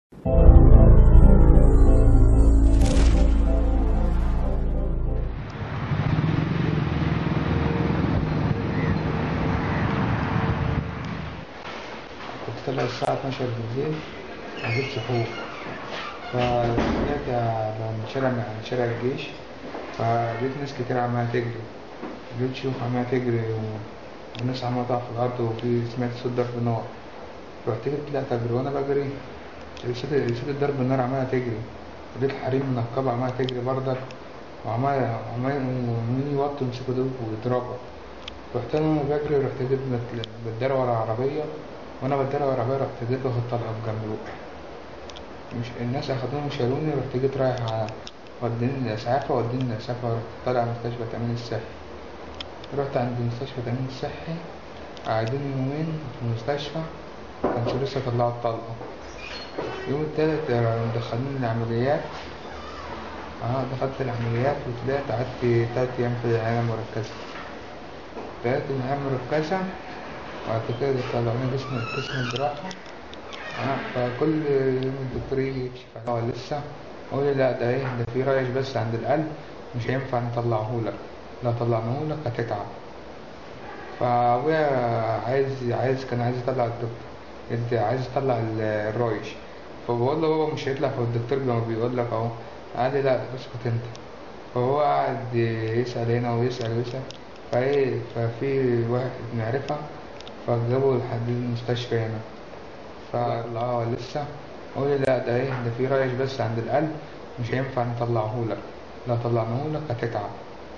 كنت طالع الساعة 12 بالليل أجيب سحور فطلعت على شارع من شارع الجيش فلقيت ناس كتير عمالة تجري لقيت شيوخ عمالة تجري و- وناس عمالة تقع في الأرض وفي سمعت صوت ضرب نار رحت جيت طلعت أجري وأنا بجري لقيت لقيت ضرب النار عمالة تجري لقيت حريم منقبة عمالة تجري برضك وعمال عمال وعمالين يوطوا يمسكوا دول ويضربوا رحت انا وانا بجري رحت جيت بت- بتدارى ورا عربية وانا بتدارى ورا عربية رحت جيت واخد طلقة في جنب بقي مش الناس اخدوني وشالوني رحت جيت رايح على وديني الاسعاف وديني الاسعاف رحت طالع مستشفى تأمين الصحي رحت عند مستشفى تأمين الصحي قعدوني يومين في المستشفى مكانش لسه طلعوا الطلقة اليوم التالت دخلوني العمليات اه دخلت العمليات وطلعت قعدت تلات أيام في العناية المركزة طلعت من العناية المركزة وبعد كده طلعوني قسم قسم الجراحة اه فكل يوم الدكتور يجي يكشف عليا هو لسه أقول لي لا ده ايه ده في ريش بس عند القلب مش هينفع نطلعهولك لو طلعناهولك هتتعب فأبويا عايز عايز كان عايز يطلع الدكتور انت عايز يطلع ال- الرايش فبقول له بابا مش هيطلع فالدكتور لما بيقول لك اهو قال لي لا اسكت انت فهو قعد يسأل هنا ويسأل ويسأل فايه ففي واحد معرفة فجابه لحد المستشفى هنا فقال اه لسه قال لي لا ده ايه ده في ريش بس عند القلب مش هينفع نطلعهولك لو طلعناهولك هتتعب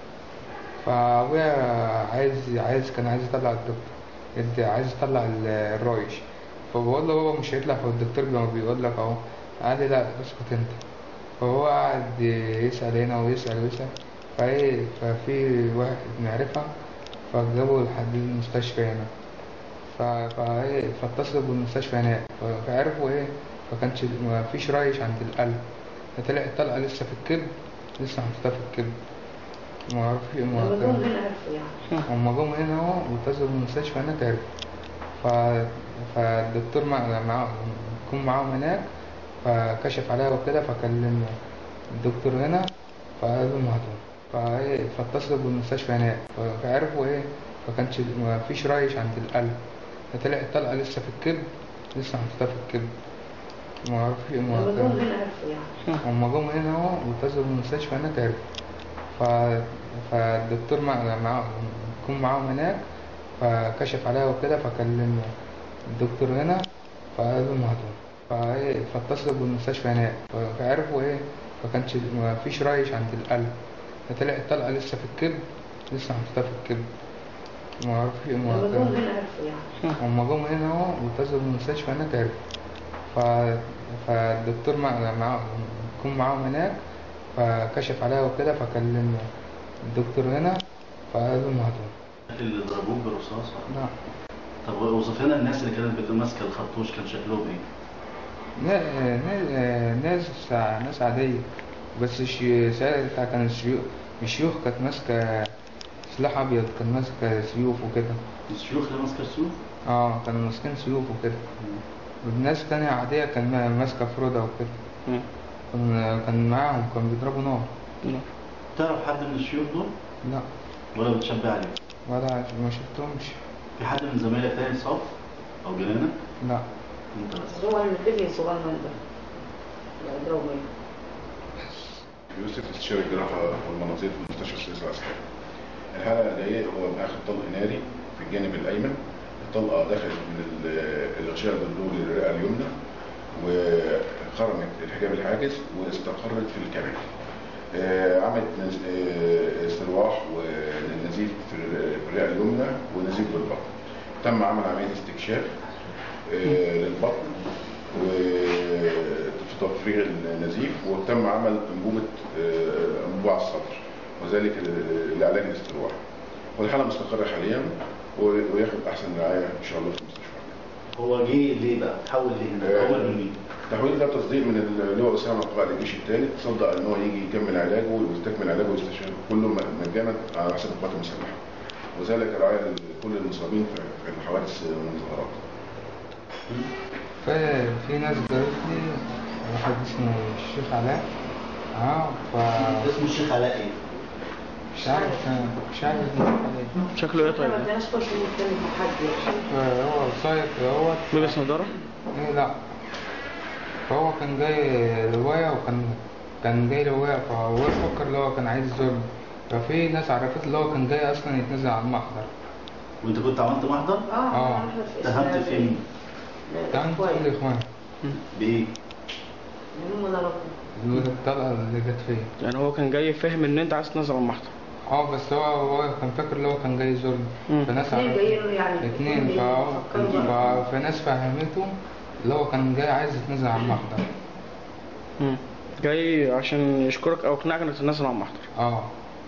فأبويا عايز عايز كان عايز يطلع الدكتور انت عايز تطلع ال- الرايش فبقول له بابا مش هيطلع فالدكتور لما بيقول لك اهو قال لي لا اسكت انت فهو قعد يسأل هنا ويسأل ويسأل فايه ففي واحد معرفة فجابه لحد المستشفى هنا ف- فايه فاتصلوا بالمستشفى هناك ف- فعرفوا ايه فكانش مفيش ريش عند القلب فطلع الطلقة لسه في الكبد لسه محطوطة في الكبد ما عرفش ما لما كان- جم هنا عرفوا يعني هما جم هنا اهو واتصلوا بالمستشفى هناك عرفوا ف... فالدكتور مع... مع... يكون معاهم هناك فكشف عليها وكده فكلم الدكتور هنا فقال لهم هاتوا فايه فاتصلوا بالمستشفى هناك ف- فعرفوا ايه فكانش مفيش ريش عند القلب فطلع الطلقة لسه في الكبد لسه محطوطة في الكبد ما عرفش ما لما جم كان- هنا عرفوا يعني هما جم هنا اهو واتصلوا بالمستشفى هناك عرفوا ف... فالدكتور مع... مع... يكون معاهم هناك فكشف عليها وكده فكلم الدكتور هنا فقال لهم هاتوا فايه فاتصلوا بالمستشفى هناك ف- فعرفوا ايه فكانش مفيش ريش عند القلب فطلع الطلقة لسه في الكبد لسه محطوطة في الكبد ما عرفش ما لما كان- جم هنا عرفوا يعني هما جم هنا اهو واتصلوا بالمستشفى هناك عرفوا ف... فالدكتور مع... مع... يكون معاهم هناك فكشف عليها وكده فكلم الدكتور هنا فقال لهم هاتوا اللي ضربوك بالرصاص لا طب وصف لنا الناس اللي كانت بتبقى ماسكه الخرطوش كان شكلهم ايه؟ نا- نا- ناس ناس عادية بس الشي- ساعتها كان الشيوخ الشيوخ كانت ماسكة سلاح أبيض كان ماسكة سيوف وكده الشيوخ اللي ماسكه السيوف؟ اه كانوا ماسكين سيوف وكده والناس تانية عادية كان ما- ماسكة فرودة وكده كان كان معاهم كانوا بيضربوا نار تعرف حد من الشيوخ دول؟ لا ولا بتشبه عليه؟ ولا ما شفتهمش في حد من زمايلك تاني اتصاب؟ او جيرانك؟ لا انت بس بس هو الطفل الصغنن ده اللي اضربوا منه يوسف استشاري الجراحة والمناظير في مستشفى السويس العسكري. الحالة جاية هو أخذ طلق ناري في الجانب الأيمن الطلقة دخلت من ال- الغشاء البلوري للرئة اليمنى وخرمت الحجاب الحاجز واستقرت في الكبد. آه، عملت نز- آه، استرواح ونزيف في الر- في الرئة اليمنى ونزيف بالبطن. تم عمل عملية استكشاف آه، للبطن وفي تفريغ النزيف وتم عمل انبوبه آه، انبوبه على الصدر وذلك ل- لعلاج الاسترواح والحاله مستقره حاليا و- وياخد احسن رعايه ان شاء الله في المستشفى هو جه ليه بقى؟ تحول ليه هنا؟ تحول من مين؟ التحويل ده تصديق من اللواء اسامه قائد الجيش الثالث صدق ان هو يجي يكمل علاجه ويستكمل علاجه ويستشفى كله م- مجانا على حسب القوات المسلحه وذلك رعايه لكل المصابين في في الحوادث والمظاهرات ففي ناس قالت لي واحد اسمه الشيخ علاء اه ف اسمه الشيخ علاء ايه؟ مش عارف مش عارف اسمه عليه شكله ايه احنا ما طيب اديناش فرصه نتكلم مع حد يعني. هو قصير دوت لابس نضاره ايه لا فهو كان جاي رواية وكان كان جاي رواية فهو فكر اللي هو كان عايز ظلم ففي ناس عرفت اللي هو كان جاي أصلا يتنازل عن المحضر وانت كنت عملت محضر؟ اه آه. احنا في اسم اتهمت الأبي. في مين؟ كان كل كويس الإخوان بايه؟ بدون ما نعرفه اللي الطلقة اللي جت فيا يعني هو كان جاي فاهم ان انت عايز تنزل المحضر اه بس هو هو كان فاكر اللي هو كان جاي ظلم مم. فناس اتنين عرفت جايين له يعني اتنين جايين فهو يفكروا بقى. ف- فناس فهمته اللي هو كان جاي عايز يتنازل عن المحضر مم. جاي عشان يشكرك او يقنعك انك تنزل على المحضر اه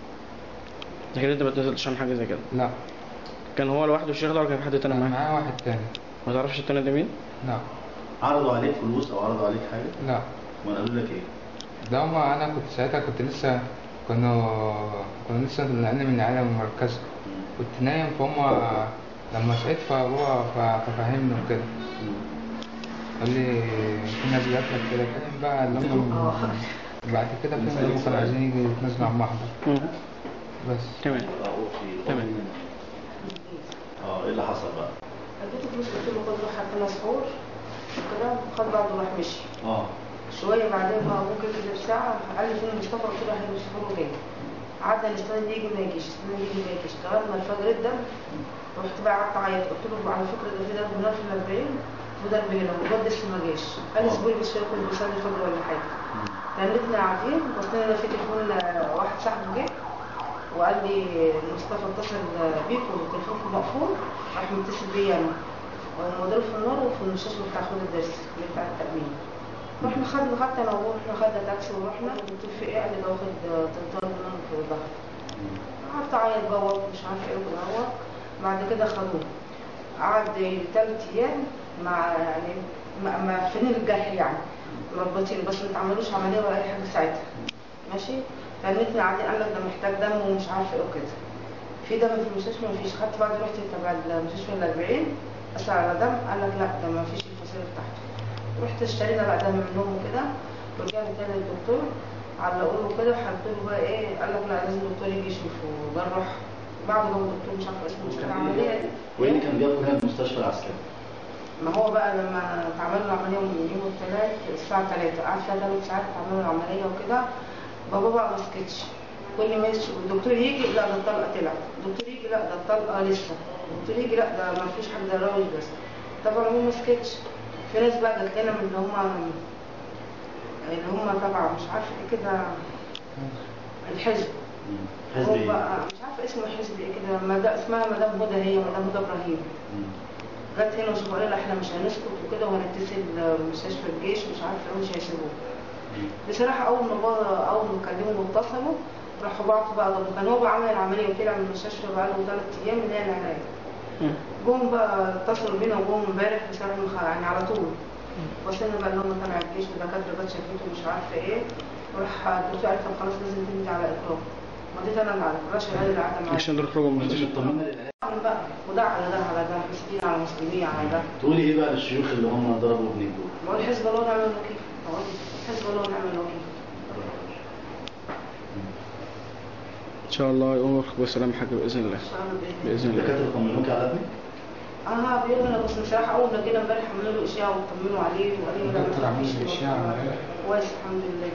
لكن انت ما تنزلتش عن حاجه زي كده لا كان هو لوحده الشيخ ده ولا كان في حد تاني كان معاه معايا واحد تاني ما تعرفش التاني ده مين لا عرضوا عليك فلوس او عرضوا عليك حاجه؟ لا وانا قالوا لك ايه؟ ده هما انا كنت ساعتها كنت لسه كنا كنا لسه طلعنا من العالم المركزي كنت نايم فهم لما صحيت فهو ف- ففهمني وكده مم. قال لي في ناس جات لك كده فاهم بقى اللي هم اه بعد كده فهم اللي هم كانوا عايزين يجي يتنازلوا عن المحضر مم. بس تمام اه اوكي تمام. اه ايه اللي حصل بقى؟ اديته فلوس قلت له خد روح هات لنا سحور وكده خد بعضه وراح مشي اه شوية بعدين بقى ممكن كده بساعة قال لي فين مصطفى قلت له هيجي سحور وجاي قعدنا نستنى يجي ما يجيش نستنى يجي ما يجيش لغاية ما الفجر ادى رحت بقى قعدت اعيط قلت له على فكرة ده في ضرب نار في الأربعين وضرب هنا والواد لسه ما جاش قال لي اسبوعي بس يكون بيصلي الفجر ولا حاجة رنتنا قاعدين وصلنا في تليفون واحد صاحبه جه وقال لي مصطفى اتصل بيك وتليفونكم مقفول راح متصل بيا انا ومضروب في النار وفي المستشفى بتاع خد الدرس اللي بتاع التأمين رحنا خدنا حتى لو رحنا خدنا تاكسي ورحنا الدكتور في ايه قال لي ده واخد تنطار نار في الظهر قعدت اعيط بقى مش عارفه ايه وكده هو بعد كده خدوه قعد تلات ايام مع يعني مع- معفنين الجرح يعني مربطين بس ما اتعملوش عمليه ولا اي حاجه ساعتها ماشي فنتنا قاعدين قال لك ده محتاج دم ومش عارفه ايه وكده في دم في المستشفى مفيش خدت بعد رحت تبع المستشفى الأربعين اسال على دم قال لك لا ده مفيش الفصيله بتاعته رحت اشترينا بقى دم منهم وكده ورجعنا تاني للدكتور علقوا له كده وحطوا له بقى ايه قال لك لا لازم الدكتور يجي يشوفه وجرح بعد ما الدكتور مش عارفه اسمه مش العمليه دي وايه اللي كان جابكم هنا المستشفى العسكري؟ ما هو بقى لما اتعملوا العمليه من يوم الثلاث الساعه 3 قعد فيها ثلاث ساعات اتعملوا العمليه وكده بابا بقى ما سكتش كل ما يمشي الدكتور يجي لا ده الطلقه طلع الدكتور يجي لا ده الطلقه لسه الدكتور يجي لا ده ما فيش حاجه ده راوي بس طبعا هو ما سكتش في ناس بقى جات لنا من اللي هم اللي هم طبعا مش عارفه ايه كده الحزب مم. حزب هو ايه؟ بقى مش عارفه اسمه حزب ايه كده مد- اسمها مدام هدى هي مدام هدى ابراهيم مم. جت هنا وشوفوا قالوا لا احنا مش هنسكت وكده وهنتصل بمستشفى الجيش مش عارفه ايه مش هيسيبوه مم. بصراحه اول ما بابا اول ما كلموا واتصلوا راحوا بعتوا بقى ضرب كان هو بقى عمل العمليه وطلع من المستشفى بقى له ثلاث ايام اللي هي العنايه مم. جم بقى اتصلوا بينا وجم امبارح بصراحه مخ- يعني على طول وصلنا بقى ان هم طلع الجيش ودكاتره جت شافته ومش عارفه ايه وراح الدكتور قال طب خلاص لازم تمضي على اكرام مضيت انا على الفراش اللي قاعده معايا عشان دول يخرجوا من انت مش المستشفى مطمنه للعلاج؟ طبعاً بقى وده على ده على ده مسكين على مسلمين على ده تقولي ايه بقى للشيوخ اللي هم ضربوا ابنك دول؟ بقول حزب الله ونعم الوكيل بقول حزب الله ونعم الوكيل ان شاء الله يقوم يخرج بسلام حاجه باذن الله ان شاء الله باذن باذن الله الدكاتره طمنوك على ابنك؟ الله اه بيقولوا لنا بس بصراحه اول ما جينا امبارح عملوا له اشعه وطمنوا عليه وقالوا له لا الدكتور ما عمل فيش له إشاعة. كويس الحمد لله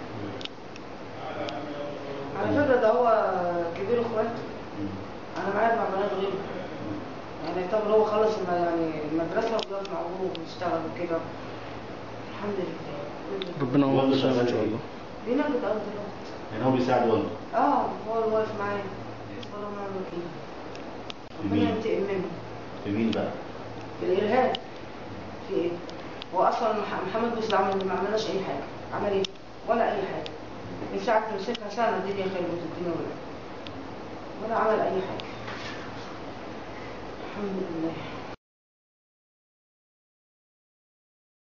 على فكره ده هو كبير اخواته مم. انا معايا اربع بنات غيره يعني يعتبر هو خلص الم- يعني المدرسه وبيقعد مع ابوه ويشتغل وكده الحمد لله ربنا والده يوفقه شغال ان شاء ايه؟ الله بينام بتقضي الوقت يعني هو بيساعد والده اه هو اللي واقف معايا حزب الله ونعم الوكيل ربنا مين؟ ينتقم منه في مين بقى؟ في الارهاب في ايه؟ هو اصلا مح- محمد بوس عمل ما عملناش اي حاجه عمل ايه؟ ولا اي حاجه من ساعه ما مسكها سنه الدنيا خير الدنيا ولا ولا عمل اي حاجه الحمد لله